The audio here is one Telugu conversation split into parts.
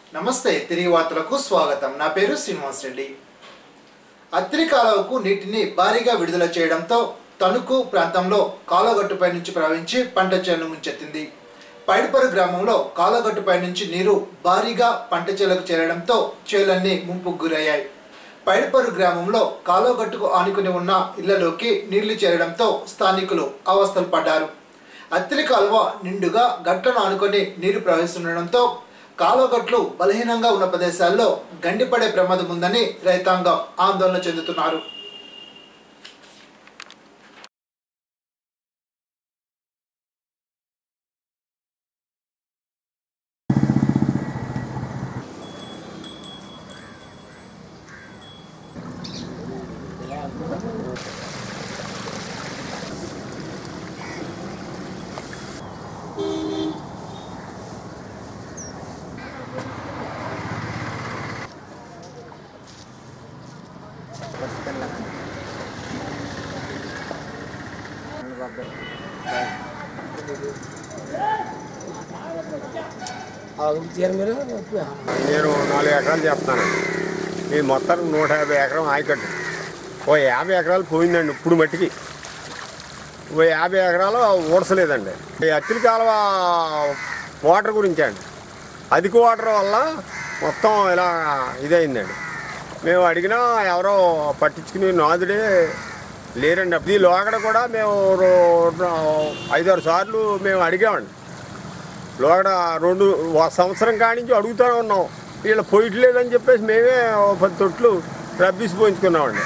నమస్తే తిరిగి వార్తలకు స్వాగతం నా పేరు శ్రీనివాస్ రెడ్డి అత్తిరి కాలువకు నీటిని భారీగా విడుదల చేయడంతో తణుకు ప్రాంతంలో కాలువగట్టుపై నుంచి ప్రవహించి పంట చేను ముంచెత్తింది పైడిపరు గ్రామంలో కాలువగట్టుపై నుంచి నీరు భారీగా పంట చేలకు చేరడంతో చేలన్నీ ముంపుకు గురయ్యాయి పైడిపరు గ్రామంలో కాలువగట్టుకు ఆనుకుని ఉన్న ఇళ్లలోకి నీళ్లు చేరడంతో స్థానికులు అవస్థలు పడ్డారు అత్తిలి కాలువ నిండుగా గట్లను ఆనుకొని నీరు ప్రవహిస్తుండడంతో కాలువగట్లు బలహీనంగా ఉన్న ప్రదేశాల్లో గండిపడే ప్రమాదం ఉందని రైతాంగం ఆందోళన చెందుతున్నారు మీరు నేను నాలుగు ఎకరాలు చెప్తాను ఇది మొత్తం నూట యాభై ఎకరం ఆయకట్టు ఓ యాభై ఎకరాలు పోయిందండి ఇప్పుడు మట్టికి ఓ యాభై ఎకరాలు ఊడసలేదండి ఈ అత్తిలి కాలువ వాటర్ గురించి అండి అధిక వాటర్ వల్ల మొత్తం ఇలా ఇదైందండి మేము అడిగినా ఎవరో పట్టించుకుని నాదుడే లేరండి ఈ లోగడ కూడా మేము రో- ఐదారు సార్లు మేము అడిగామండి లోగడ రెండు ఒక సంవత్సరం కానించి అడుగుతూనే ఉన్నాం వీళ్ళు పోయట్లేదని చెప్పేసి మేమే ఓ పది తొట్లు రబ్బీసి పోయించుకున్నామండి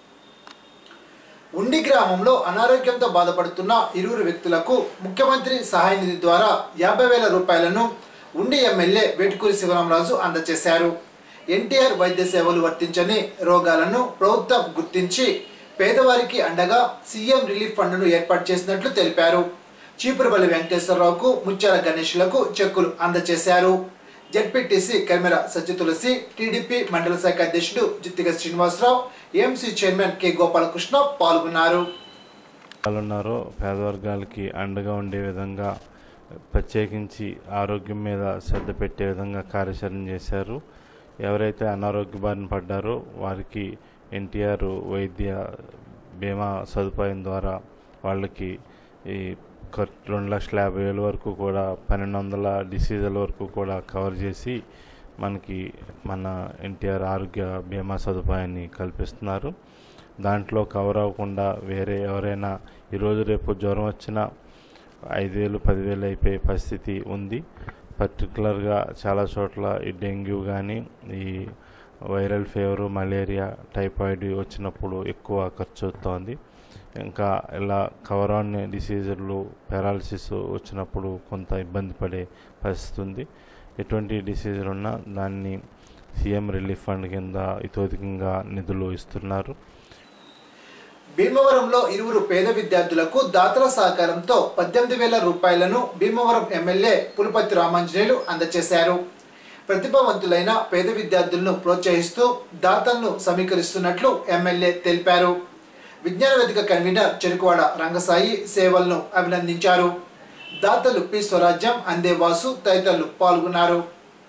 ఉండి గ్రామంలో అనారోగ్యంతో బాధపడుతున్న ఇరువురు వ్యక్తులకు ముఖ్యమంత్రి సహాయ నిధి ద్వారా యాభై వేల రూపాయలను ఉండి ఎమ్మెల్యే వేటుకూరి శివరామరాజు అందజేశారు ఎన్టీఆర్ వైద్య సేవలు వర్తించని రోగాలను ప్రభుత్వం గుర్తించి పేదవారికి అండగా సీఎం రిలీఫ్ ఫండ్ను ఏర్పాటు చేసినట్లు తెలిపారు చీపురుపల్లి వెంకటేశ్వరరావుకు ముత్యాల గణేష్లకు చెక్కులు అందజేశారు జడ్పీటీసీ కెమెరా సత్య తులసి టీడీపీ మండల శాఖ అధ్యక్షుడు Jittiga Srinivasarao AMC chairman K Gopalakrishna పాల్గొన్నారు ఉన్నారో పేదవర్గాలకి అండగా ఉండే విధంగా ప్రత్యేకించి ఆరోగ్యం మీద శ్రద్ధ పెట్టే విధంగా కార్యాచరణ చేశారు ఎవరైతే అనారోగ్య బారిన పడ్డారో వారికి ఎన్టీఆర్ వైద్య బీమా సదుపాయం ద్వారా వాళ్ళకి ఈ ఖర్- రెండు లక్షల యాభై వేల వరకు కూడా పన్నెండు వందల డిసీజుల వరకు కూడా కవర్ చేసి మనకి మన ఎన్టీఆర్ ఆరోగ్య బీమా సదుపాయాన్ని కల్పిస్తున్నారు దాంట్లో కవర్ అవ్వకుండా వేరే ఎవరైనా ఈరోజు రేపు జ్వరం వచ్చినా ఐదు వేలు పదివేలు అయిపోయే పరిస్థితి ఉంది పర్టికులర్గా చాలా చోట్ల ఈ డెంగ్యూ కానీ ఈ వైరల్ ఫీవరు మలేరియా టైఫాయిడ్ వచ్చినప్పుడు ఎక్కువ ఖర్చు అవుతోంది ఇంకా ఇలా కవరాన్ డిసీజులు పారాలసిస్ వచ్చినప్పుడు కొంత ఇబ్బంది పడే పరిస్థితి ఉంది ఎటువంటి డిసీజులు ఉన్నా దాన్ని సీఎం రిలీఫ్ ఫండ్ కింద ఇతోధికంగా నిధులు ఇస్తున్నారు భీమవరంలో ఇరువురు పేద విద్యార్థులకు దాతల సహకారంతో పద్దెనిమిది వేల రూపాయలను భీమవరం ఎమ్మెల్యే పులపతి రామాంజనేయులు అందజేశారు ప్రతిభావంతులైన పేద విద్యార్థులను ప్రోత్సహిస్తూ దాతలను సమీకరిస్తున్నట్లు ఎమ్మెల్యే తెలిపారు విజ్ఞాన వేదిక కన్వీనర్ చెరుకువాడ రంగసాయి సేవలను అభినందించారు దాతలు పి స్వరాజ్యం అందే వాసు తదితరులు పాల్గొన్నారు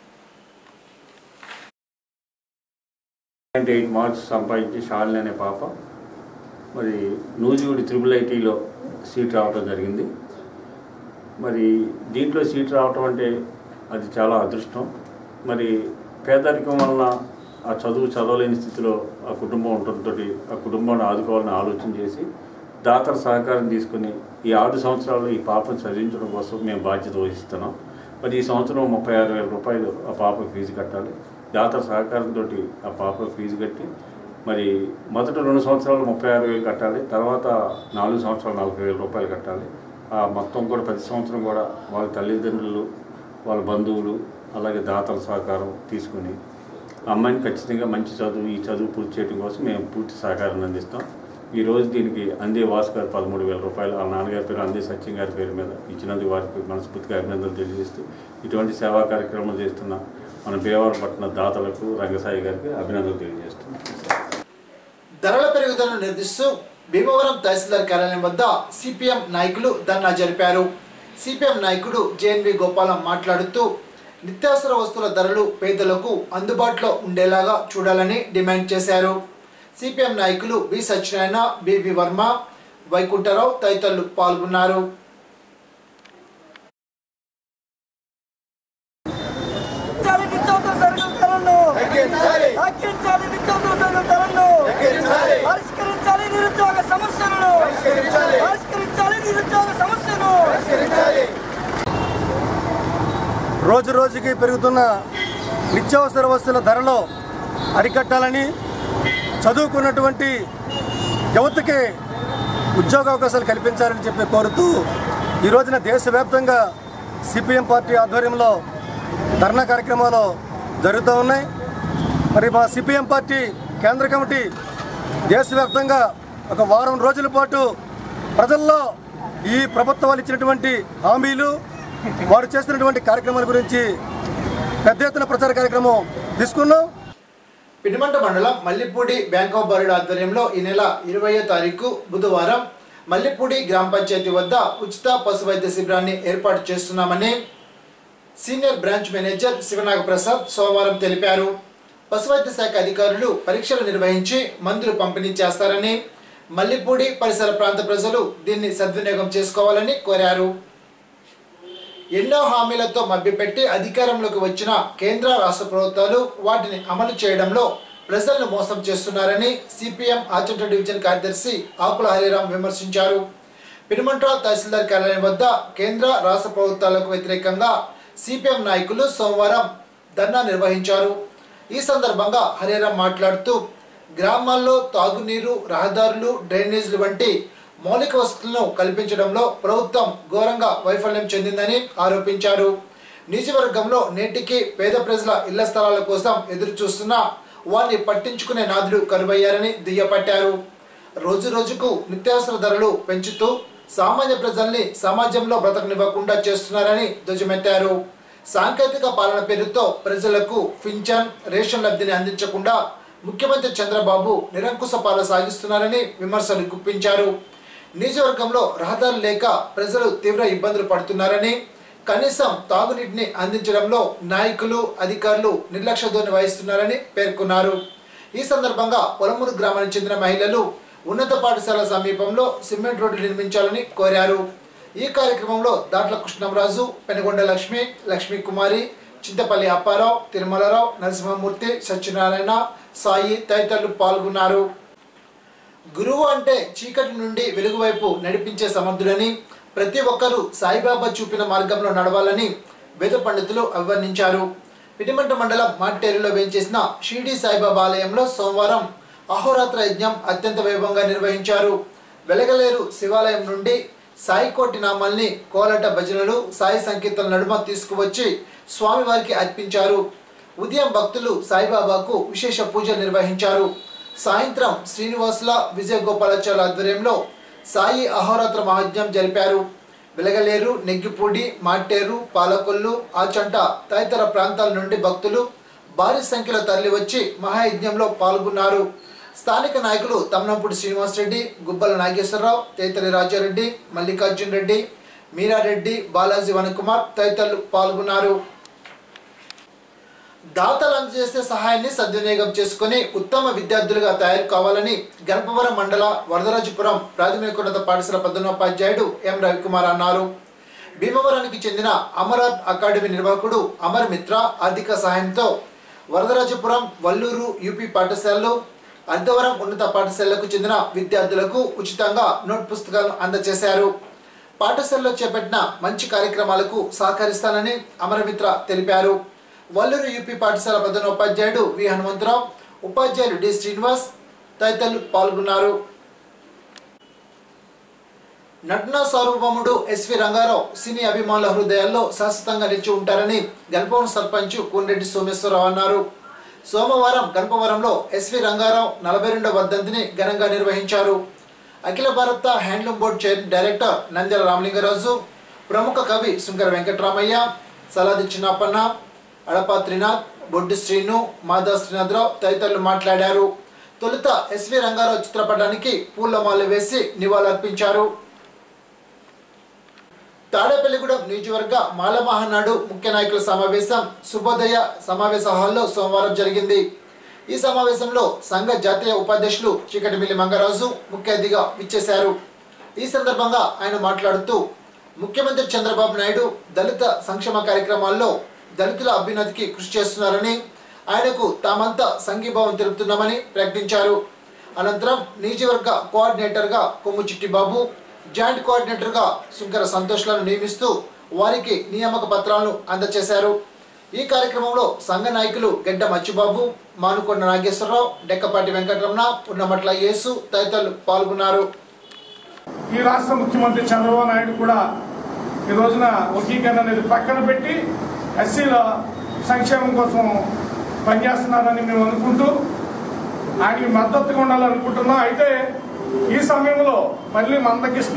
పాయింట్ ఎయిట్ మార్క్స్ సంపాదించి షాలిని అనే పాప మరి నూజివీడి త్రిబుల్ ఐటీలో సీట్ రావడం జరిగింది మరి దీంట్లో సీట్ రావటం అంటే అది చాలా అదృష్టం మరి పేదరికం వలన ఆ చదువు చదవలేని స్థితిలో ఆ కుటుంబం ఉండటంతో ఆ కుటుంబాన్ని ఆదుకోవాలని ఆలోచన చేసి దాతల సహకారం తీసుకుని ఈ ఆరు సంవత్సరాల్లో ఈ పాపను చదివించడం కోసం మేము బాధ్యత వహిస్తున్నాం మరి ఈ సంవత్సరం ముప్పై ఆరు వేల రూపాయలు ఆ పాపకు ఫీజు కట్టాలి దాతల సహకారంతో ఆ పాపకు ఫీజు కట్టి మరి మొదట రెండు సంవత్సరాలు ముప్పై ఆరు వేలు కట్టాలి తర్వాత నాలుగు సంవత్సరాలు నలభై వేల రూపాయలు కట్టాలి ఆ మొత్తం కూడా ప్రతి సంవత్సరం కూడా వాళ్ళ తల్లిదండ్రులు వాళ్ళ బంధువులు అలాగే దాతల సహకారం తీసుకుని ఆ అమ్మాయిని ఖచ్చితంగా మంచి చదువు ఈ చదువు పూర్తి చేయడం కోసం మేము పూర్తి సహకారాన్ని అందిస్తాం ఈ రోజు దీనికి అందే వాసు గారు పదమూడు వేల రూపాయలు వాళ్ళ నాన్నగారి పేరు అందే సత్యం గారి పేరు మీద ఇచ్చినందుకు వారికి మనస్ఫూర్తిగా అభినందనలు తెలియజేస్తూ ఇటువంటి సేవా కార్యక్రమాలు చేస్తున్న మన భీమవరం పట్టణ దాతలకు రంగసాయి గారికి అభినందనలు తెలియజేస్తున్నాం ధరల పెరుగుదలను నిర్దిస్తూ భీమవరం తహసీల్దార్ కార్యాలయం వద్ద సిపిఎం నాయకులు ధర్నా జరిపారు సిపిఎం నాయకుడు జేఎన్వి గోపాలం మాట్లాడుతూ నిత్యావసర వస్తువుల ధరలు పేదలకు అందుబాటులో ఉండేలాగా చూడాలని డిమాండ్ చేశారు సిపిఎం నాయకులు బి సత్యనారాయణ బివి వర్మ వైకుంఠరావు తదితరులు పాల్గొన్నారు తగ్గించాలి నిత్యావసర సరుకుల ధరలను తగ్గించాలి నిత్యావసర సరుకుల ధరలను పరిష్కరించాలి నిరుద్యోగ సమస్యలను పరిష్కరించాలి నిరుద్యోగ సమస్యను రోజు రోజుకి పెరుగుతున్న నిత్యావసర వస్తువుల ధరలో అరికట్టాలని చదువుకున్నటువంటి యువతకి ఉద్యోగ అవకాశాలు కల్పించాలని చెప్పి కోరుతూ ఈ రోజున దేశవ్యాప్తంగా సిపిఎం పార్టీ ఆధ్వర్యంలో ధర్నా కార్యక్రమాలు జరుగుతూ ఉన్నాయి మరి మా సిపిఎం పార్టీ కేంద్ర కమిటీ దేశవ్యాప్తంగా ఒక వారం రోజుల పాటు ప్రజల్లో ఈ ప్రభుత్వాలు ఇచ్చినటువంటి హామీలు వారు చేస్తున్నటువంటి కార్యక్రమాల గురించి పెద్ద ఎత్తున ప్రచార కార్యక్రమం తీసుకున్నాం పిడిమంట మండలం మల్లిపూడి బ్యాంక్ ఆఫ్ బరోడా ఆధ్వర్యంలో ఈ నెల ఇరవయో తారీఖు బుధవారం మల్లిపూడి గ్రామ పంచాయతీ వద్ద ఉచిత పశు వైద్య శిబిరాన్ని ఏర్పాటు చేస్తున్నామని senior branch manager Sivanaga Prasad సోమవారం తెలిపారు పశువైద్య శాఖ అధికారులు పరీక్షలు నిర్వహించి మందులు పంపిణీ చేస్తారని మల్లిపూడి పరిసర ప్రాంత ప్రజలు దీన్ని సద్వినియోగం చేసుకోవాలని కోరారు ఎన్నో హామీలతో మభ్యపెట్టి అధికారంలోకి వచ్చిన కేంద్ర రాష్ట్ర ప్రభుత్వాలు వాటిని అమలు చేయడంలో ప్రజలను మోసం చేస్తున్నారని సిపిఎం ఆచంట డివిజన్ కార్యదర్శి ఆకుల హరిరాం విమర్శించారు పినుమంట్ర తహసీల్దార్ కార్యాలయం వద్ద కేంద్ర రాష్ట్ర ప్రభుత్వాలకు వ్యతిరేకంగా సిపిఎం నాయకులు సోమవారం ధర్నా నిర్వహించారు ఈ సందర్భంగా హరిరాం మాట్లాడుతూ గ్రామాల్లో తాగునీరు రహదారులు డ్రైనేజీలు వంటి మౌలిక వసతులను కల్పించడంలో ప్రభుత్వం ఘోరంగా వైఫల్యం చెందిందని ఆరోపించారు నియోజకవర్గంలో నేటికి పేద ప్రజల ఇళ్ల స్థలాల కోసం ఎదురు చూస్తున్నా వారిని పట్టించుకునే నాదులు కరువయ్యారని దుయ్యపట్టారు రోజు రోజుకు నిత్యావసర ధరలు పెంచుతూ సామాన్య ప్రజల్ని సమాజంలో బ్రతకనివ్వకుండా చేస్తున్నారని ధ్వజమెత్తారు సాంకేతిక పాలన పేరుతో ప్రజలకు పింఛన్ రేషన్ లబ్ధిని అందించకుండా ముఖ్యమంత్రి చంద్రబాబు నిరంకుశ పాలన సాగిస్తున్నారని విమర్శలు గుప్పించారు నియోజకవర్గంలో రహదారులు లేక ప్రజలు తీవ్ర ఇబ్బందులు పడుతున్నారని కనీసం తాగునీటిని అందించడంలో నాయకులు అధికారులు నిర్లక్ష్య ధోరణి వహిస్తున్నారని పేర్కొన్నారు ఈ సందర్భంగా పొలమూరు గ్రామానికి చెందిన మహిళలు ఉన్నత పాఠశాల సమీపంలో సిమెంట్ రోడ్లు నిర్మించాలని కోరారు ఈ కార్యక్రమంలో దాట్ల కృష్ణంరాజు పెనుగొండ లక్ష్మి లక్ష్మీ కుమారి చింతపల్లి అప్పారావు తిరుమలరావు నరసింహమూర్తి సత్యనారాయణ సాయి తదితరులు పాల్గొన్నారు గురువు అంటే చీకటి నుండి వెలుగు వైపు నడిపించే సమర్థుడని ప్రతి ఒక్కరూ సాయిబాబా చూపిన మార్గంలో నడవాలని వేద పండితులు అభివర్ణించారు పిటిమంట మండలం మాట్టేరులో వేంచేసిన షిరిడి సాయిబాబా ఆలయంలో సోమవారం అహోరాత్ర యజ్ఞం అత్యంత వైభవంగా నిర్వహించారు వెలగలేరు శివాలయం నుండి సాయి కోటి నామాల్ని కోలట భజనలు సాయి సంకీర్తన నడుమ తీసుకువచ్చి స్వామివారికి అర్పించారు ఉదయం భక్తులు సాయిబాబాకు విశేష పూజలు నిర్వహించారు సాయంత్రం శ్రీనివాసుల విజయగోపాలాచార్య ఆధ్వర్యంలో సాయి అహోరాత్ర మహాజ్ఞం జరిపారు వెలగలేరు నెగ్గిపూడి మాటేరు పాలకొల్లు ఆచంట తదితర ప్రాంతాల నుండి భక్తులు భారీ సంఖ్యలో తరలివచ్చి మహాయజ్ఞంలో పాల్గొన్నారు స్థానిక నాయకులు తమ్నంపూడి శ్రీనివాసరెడ్డి గుబ్బల నాగేశ్వరరావు తేతలి రాజారెడ్డి మల్లికార్జున్ రెడ్డి మీరారెడ్డి బాలాజీ వనకుమార్ తదితరులు పాల్గొన్నారు దాతలు అందజేసే సహాయాన్ని సద్వినియోగం చేసుకుని ఉత్తమ విద్యార్థులుగా తయారు కావాలని గణపవరం మండల వరదరాజపురం ప్రాథమికోన్నత పాఠశాల ప్రధానోపాధ్యాయుడు ఎం రవికుమార్ అన్నారు భీమవరానికి చెందిన అమరాత్ అకాడమీ నిర్వాహకుడు అమర్ మిత్ర ఆర్థిక సహాయంతో వరదరాజపురం వల్లూరు యూపీ పాఠశాలలో అర్ధవరం ఉన్నత పాఠశాలకు చెందిన విద్యార్థులకు ఉచితంగా నోట్ పుస్తకాలను అందజేశారు పాఠశాలలో చేపట్టిన మంచి కార్యక్రమాలకు సహకరిస్తానని అమరమిత్ర తెలిపారు వల్లూరు యూపీ పాఠశాల ప్రధాన ఉపాధ్యాయుడు వి హనుమంతరావు ఉపాధ్యాయులు డి శ్రీనివాస్ తదితరులు పాల్గొన్నారు నటన సార్వభౌముడు ఎస్వి రంగారావు సినీ అభిమానుల హృదయాల్లో శాశ్వతంగా నిలిచి ఉంటారని గణపవరం సర్పంచ్ కోన్రెడ్డి సోమేశ్వరరావు అన్నారు సోమవారం గణపవరంలో ఎస్వి రంగారావు నలభై రెండవ వర్ధంతిని ఘనంగా నిర్వహించారు అఖిల భారత handloom board chair director Nandyala Ramalingaraju ప్రముఖ కవి శంకర వెంకటరామయ్య సలాది చిన్నప్పన్న అడపా త్రినాథ్ బొడ్డు శ్రీను మాధవ శ్రీనాథరావు తదితరులు మాట్లాడారు తొలుత ఎస్వి రంగారావు చిత్రపటానికి పూలమాల వేసి నివాళులర్పించారు తాడేపల్లిగూడెం నియోజకవర్గ మాల మహానాడు ముఖ్య నాయకుల సమావేశం శుభోదయ సమావేశ హాల్లో సోమవారం జరిగింది ఈ సమావేశంలో సంఘ జాతీయ ఉపాధ్యక్షులు చీకటిమిల్లి మంగరాజు ముఖ్య అతిథిగా విచ్చేశారు ఈ సందర్భంగా ఆయన మాట్లాడుతూ ముఖ్యమంత్రి చంద్రబాబు నాయుడు దళిత సంక్షేమ కార్యక్రమాల్లో దళితుల అభ్యున్నతికి కృషి చేస్తున్నారని ఆయనకు తామంతా సంఘీభావం తెలుపుతున్నామని ప్రకటించారు అనంతరం నియోజకవర్గ కోఆర్డినేటర్గా కొమ్ము చిట్టిబాబు జాయింట్ కోఆర్డినేటర్గా శుంకర సంతోష్లను నియమిస్తూ వారికి నియామక పత్రాలను అందజేశారు ఈ కార్యక్రమంలో సంఘ నాయకులు గెడ్డ మచ్చిబాబు మానుకొండ నాగేశ్వరరావు డెక్కపాటి వెంకటరమణ ఉన్నమట్ల యేసు తదితరులు పాల్గొన్నారు ఈ రాష్ట్ర ముఖ్యమంత్రి చంద్రబాబు నాయుడు కూడా ఈ రోజున వర్గీకరణ అనేది పక్కన పెట్టి ఎస్సీల సంక్షేమం కోసం పనిచేస్తున్నారని మేము అనుకుంటూ ఆయనకి మద్దతుగా ఉండాలనుకుంటున్నాం అయితే ఈ సమయంలో మళ్ళీ మందకృష్ణ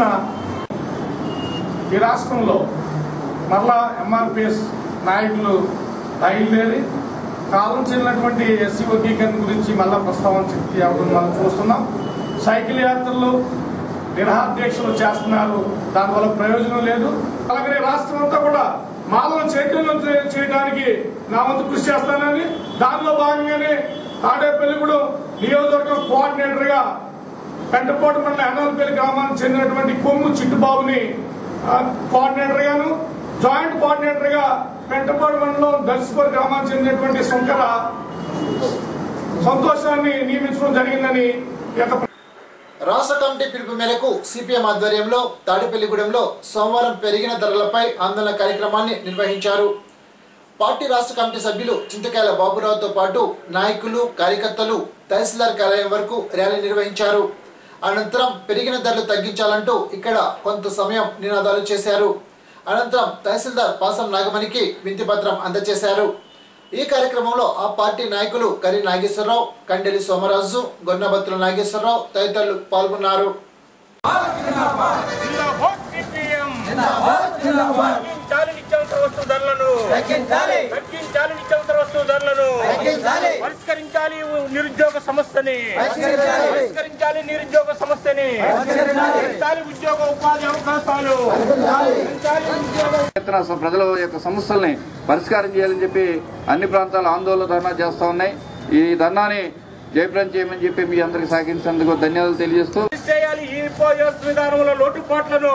ఈ రాష్ట్రంలో మరలా ఎంఆర్పిఎస్ నాయకులు బయలుదేరి కాలం చెల్లినటువంటి ఎస్సీ వర్గీకరణ గురించి మళ్ళా ప్రస్తావన శక్తి అవడం మనం చూస్తున్నాం సైకిల్ యాత్రలు నిరహాధ్యక్షులు చేస్తున్నారు దానివల్ల ప్రయోజనం లేదు అలాగే రాష్ట్రం అంతా కూడా మాలను చైతన్యం చే- చేయడానికి నా వంతు కృషి చేస్తానని దానిలో భాగంగానే తాడేపల్లిగూడెం నియోజకవర్గం కోఆర్డినేటర్ గా పెంటపోటు మండలం ఎన్నోలపల్లి గ్రామానికి చెందినటువంటి కొమ్ము చిట్టుబాబుని ఆ, కోఆర్డినేటర్ గాను జాయింట్ కోఆర్డినేటర్ గా పెంటపోటు మండలం దర్శపూర్ గ్రామానికి చెందినటువంటి శంకర సంతోషాన్ని నియమించడం జరిగిందని ఈ యొక్క రాష్ట్ర కమిటీ పిలుపు మేరకు సిపిఎం ఆధ్వర్యంలో తాడిపల్లిగూడెంలో సోమవారం పెరిగిన ధరలపై ఆందోళన కార్యక్రమాన్ని నిర్వహించారు పార్టీ రాష్ట్ర కమిటీ సభ్యులు చింతకాయల బాబురావుతో పాటు నాయకులు కార్యకర్తలు తహసీల్దార్ కార్యాలయం వరకు ర్యాలీ నిర్వహించారు అనంతరం పెరిగిన ధరలు తగ్గించాలంటూ ఇక్కడ కొంత సమయం నినాదాలు చేశారు అనంతరం తహసీల్దార్ పాసం నాగమణికి వింతి పత్రం అందజేశారు ఈ కార్యక్రమంలో ఆ పార్టీ నాయకులు కరి నాగేశ్వరరావు కండెలి సోమరాజు గొన్నబత్తుల నాగేశ్వరరావు తదితరులు పాల్గొన్నారు తగ్గించాలి నిత్యావసర వస్తువు ధరలను తగ్గించాలి నిత్యావసర వస్తువు ధరలను పరిష్కరించాలి నిరుద్యోగ సమస్యని పరిష్కరించాలి నిరుద్యోగ సమస్యని పెంచాలి ఉద్యోగ ఉపాధి అవకాశాలు పెంచాలి ఉద్యోగ ఎత్తున అసలు ప్రజల యొక్క సమస్యల్ని పరిష్కారం చేయాలని చెప్పి అన్ని ప్రాంతాలు ఆందోళన ధర్నా చేస్తా ఉన్నాయి ఈ ధర్నాని జయప్రదం చేయమని చెప్పి మీ అందరికి సహకరించినందుకు ధన్యవాదాలు తెలియజేస్తూ చేయాలి ఈ పోయస్ విధానంలో లోటుపాట్లను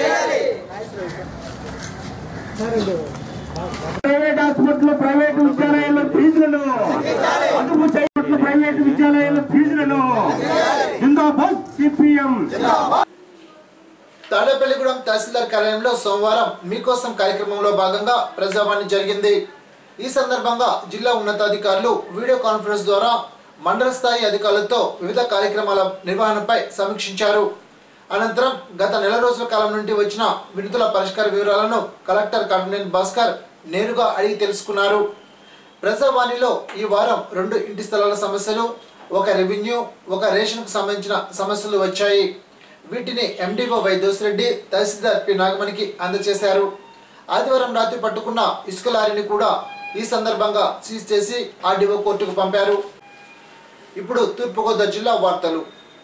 ప్రైవేట్ హాస్పిటల్ ప్రైవేట్ విద్యాలయాల్లో ఫీజులను అదుపు చేయట్ల ప్రైవేట్ విద్యాలయాల్లో ఫీజులను జిందాబాద్ సిపిఎం తాడేపల్లిగూడెం తహసీల్దార్ కార్యాలయంలో సోమవారం మీకోసం కార్యక్రమంలో భాగంగా ప్రజావాణి జరిగింది ఈ సందర్భంగా జిల్లా ఉన్నతాధికారులు వీడియో కాన్ఫరెన్స్ ద్వారా మండల స్థాయి అధికారులతో వివిధ కార్యక్రమాల నిర్వహణపై సమీక్షించారు అనంతరం గత నెల రోజుల కాలం నుండి వచ్చిన వినతుల పరిష్కార వివరాలను కలెక్టర్ కర్నెన్ భాస్కర్ నేరుగా అడిగి తెలుసుకున్నారు ప్రజావాణిలో ఈ వారం రెండు ఇంటి స్థలాల సమస్యలు ఒక రెవెన్యూ ఒక రేషన్కు సంబంధించిన సమస్యలు వచ్చాయి వీటిని ఎండిఓ వై దోసిరెడ్డి తహసీల్దార్ పి నాగమణికి అందజేశారు ఆదివారం రాత్రి పట్టుకున్న ఇసుక లారీని కూడా ఈ సందర్భంగా సీజ్ చేసి ఆర్డీఓ కోర్టుకు పంపారు ఇప్పుడు తూర్పుగోదావరి జిల్లా వార్తలు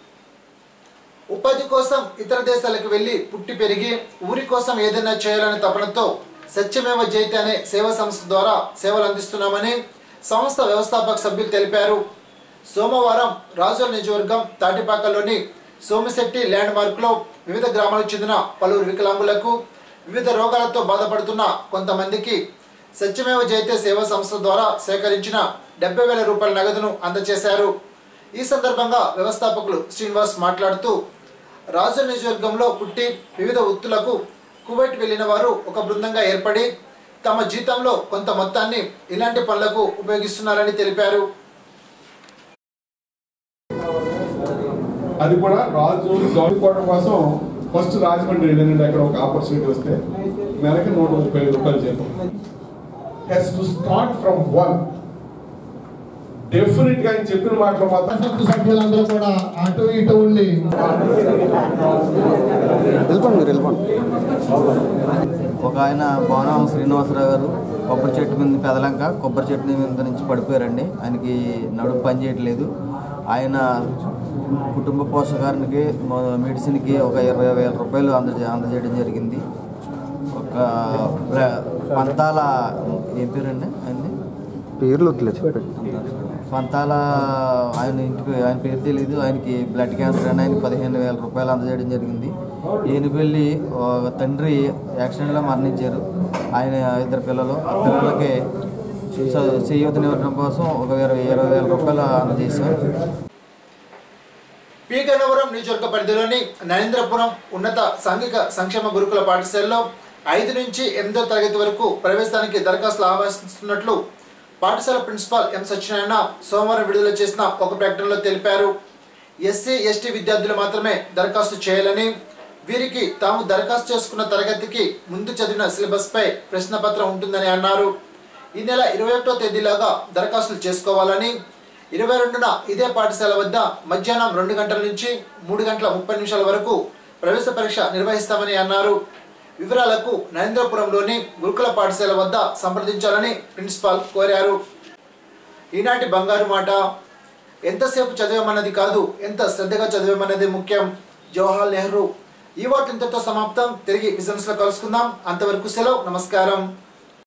ఉపాధి కోసం ఇతర దేశాలకు వెళ్లి పుట్టి పెరిగి ఊరి కోసం ఏదైనా చేయాలనే తపనతో సత్యమేవ జయతే అనే సేవా సంస్థ ద్వారా సేవలు అందిస్తున్నామని సంస్థ వ్యవస్థాపక సభ్యులు తెలిపారు సోమవారం రాజోల్ నియోజకవర్గం తాటిపాకలోని సోమిశెట్టి ల్యాండ్ మార్క్లో వివిధ గ్రామాలకు చెందిన పలువురు వికలాంగులకు వివిధ రోగాలతో బాధపడుతున్న కొంతమందికి సత్యమేవ జయతే సేవా సంస్థ ద్వారా సేకరించిన డెబ్బై వేల రూపాయల నగదును అందజేశారు ఈ సందర్భంగా వ్యవస్థాపకులు శ్రీనివాస్ మాట్లాడుతూ రాజు నియోజకవర్గంలో పుట్టి వివిధ వృత్తులకు కువైట్ వెళ్లిన వారు ఒక బృందంగా ఏర్పడి తమ జీతంలో కొంత మొత్తాన్ని ఇలాంటి పనులకు ఉపయోగిస్తున్నారని తెలిపారు అది కూడా రాజు గౌరవకోవడం కోసం ఫస్ట్ రాజమండ్రి వెళ్ళినండి అక్కడ ఒక ఆపర్చునిటీ వస్తే నెలకి నూట ముప్పై ఐదు రూపాయలు జీతం has to start from one definite గా ఆయన చెప్పిన మాటలు మాత్రం సభ్యులందరూ కూడా అటు ఇటు ఉండి వెళ్ళిపోండి మీరు వెళ్ళిపోండి ఒక ఆయన భవనం శ్రీనివాసరావు గారు కొబ్బరి చెట్టు మీద పెదలంక కొబ్బరి చెట్టు మీద నుంచి పడిపోయారండి ఆయనకి నడుము పని చేయట్లేదు ఆయన కుటుంబ పోషకానికి మెడిసిన్కి ఒక ఇరవై వేల రూపాయలు అందజే అందజేయడం జరిగింది ఆ, ప్ర- పంతాల ఏం పేరండి ఆయన్ని పేర్లు వద్దులేదు పంతాల ఆయన ఇంటికి ఆయన పేరు తెలియదు ఆయనకి బ్లడ్ క్యాన్సర్ అని ఆయనకి పదిహేను వేల రూపాయలు అందజేయడం జరిగింది ఈయన పెళ్ళి ఒక తండ్రి యాక్సిడెంట్లో మరణించారు ఆయన ఇద్దరు పిల్లలు ఆ పిల్లలకి చ- చేయూతనివ్వడం కోసం ఒక ఇరవై ఇరవై వేల రూపాయలు అందజేశాం పి గన్నవరం నియోజకవర్గ పరిధిలోని నరేంద్రపురం ఉన్నత సాంఘిక సంక్షేమ గురుకుల పాఠశాలలో ఐదు నుంచి ఎనిమిదో తరగతి వరకు ప్రవేశానికి దరఖాస్తులు ఆహ్వానిస్తున్నట్లు పాఠశాల ప్రిన్సిపాల్ ఎం సత్యనారాయణ సోమవారం విడుదల చేసిన ఒక ప్రకటనలో తెలిపారు ఎస్సీ ఎస్టీ విద్యార్థులు మాత్రమే దరఖాస్తు చేయాలని వీరికి తాము దరఖాస్తు చేసుకున్న తరగతికి ముందు చదివిన సిలబస్పై ప్రశ్నపత్రం ఉంటుందని అన్నారు ఈ నెల ఇరవై ఒకటో తేదీలోగా దరఖాస్తులు చేసుకోవాలని ఇరవై రెండున ఇదే పాఠశాల వద్ద మధ్యాహ్నం రెండు గంటల నుంచి మూడు గంటల ముప్పై నిమిషాల వరకు ప్రవేశ పరీక్ష నిర్వహిస్తామని అన్నారు వివరాలకు నరేంద్రపురంలోని గురుకుల పాఠశాల వద్ద సంప్రదించాలని ప్రిన్సిపాల్ కోరారు ఈనాటి బంగారు మాట ఎంతసేపు చదివామన్నది కాదు ఎంత శ్రద్ధగా చదివామన్నది ముఖ్యం జవహర్లాల్ నెహ్రూ ఈ వార్త ఇంతటితో సమాప్తం తిరిగి విజన్స్లో కలుసుకుందాం అంతవరకు సెలవు నమస్కారం